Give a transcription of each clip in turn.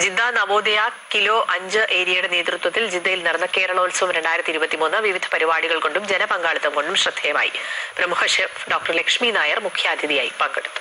Jeddah Navodaya kilo അഞ്ച് ഏരിയയുടെ നേതൃത്വത്തിൽ ജിദ്ദയിൽ നടന്ന കേരളോത്സവം രണ്ടായിരത്തി ഇരുപത്തിമൂന്ന് വിവിധ പരിപാടികൾ കൊണ്ടും ജനപങ്കാളിത്തം കൊണ്ടും ശ്രദ്ധേയമായി പ്രമുഖ ഷെഫ് ഡോക്ടർ ലക്ഷ്മി നായർ മുഖ്യാതിഥിയായി പങ്കെടുത്തു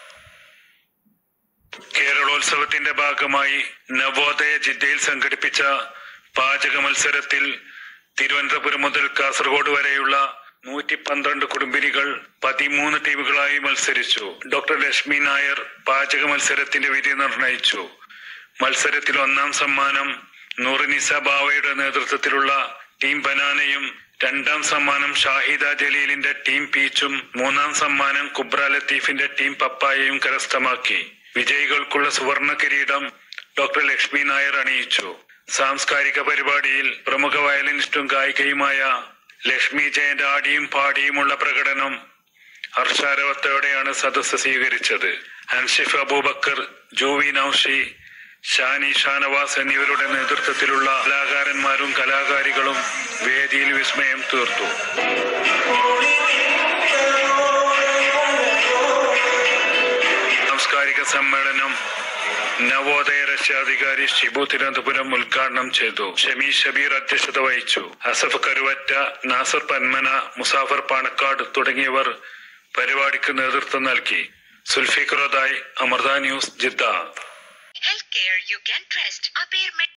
കേരളോത്സവത്തിന്റെ ഭാഗമായി നവോദയ ജിദ്ദയിൽ സംഘടിപ്പിച്ച പാചക മത്സരത്തിൽ തിരുവനന്തപുരം മുതൽ കാസർഗോഡ് വരെയുള്ള നൂറ്റി പന്ത്രണ്ട് കുടുംബിനികൾ പതിമൂന്ന് ടീമുകളായി മത്സരിച്ചു ഡോക്ടർ ലക്ഷ്മി നായർ പാചക മത്സരത്തിന്റെ വിധി നിർണയിച്ചു മത്സരത്തിൽ ഒന്നാം സമ്മാനം നൂറിനിസ ബാവയുടെ നേതൃത്വത്തിലുള്ള ടീം ബനാനയും രണ്ടാം സമ്മാനം ഷാഹിദ ജലീലിന്റെ ടീം പീച്ചും മൂന്നാം സമ്മാനം കുബ്ര ലത്തീഫിന്റെ ടീം പപ്പായയും കരസ്ഥമാക്കി വിജയികൾക്കുള്ള സുവർണ കിരീടം ഡോക്ടർ ലക്ഷ്മി നായർ അണിയിച്ചു സാംസ്കാരിക പരിപാടിയിൽ പ്രമുഖ വയലിനിസ്റ്റും ഗായികയുമായ ലക്ഷ്മി ജയന്റെ ആടിയും പാടിയുമുള്ള പ്രകടനം ഹർഷാരവത്തോടെയാണ് സദസ്സ് സ്വീകരിച്ചത് അൻഷിഫ് അബൂബക്കർ ജൂവി നൌഷി ഷാനി ഷാനവാസ് എന്നിവരുടെ നേതൃത്വത്തിലുള്ള കലാകാരന്മാരും കലാകാരികളും വേദിയിൽ വിസ്മയം തീർത്തു സാംസ്കാരിക സമ്മേളനം നവോദയ രക്ഷാധികാരി ഷിബു തിരുവനന്തപുരം ഉദ്ഘാടനം ചെയ്തു ഷമി ഷബീർ അധ്യക്ഷത വഹിച്ചു അസഫ് കരുവറ്റ നാസർ പന്മന മുസാഫർ പാണക്കാട് തുടങ്ങിയവർ പരിപാടിക്ക് നേതൃത്വം നൽകി സുൽഫിഖറുദായി Amrita news Jeddah Healthcare you can trust. Appear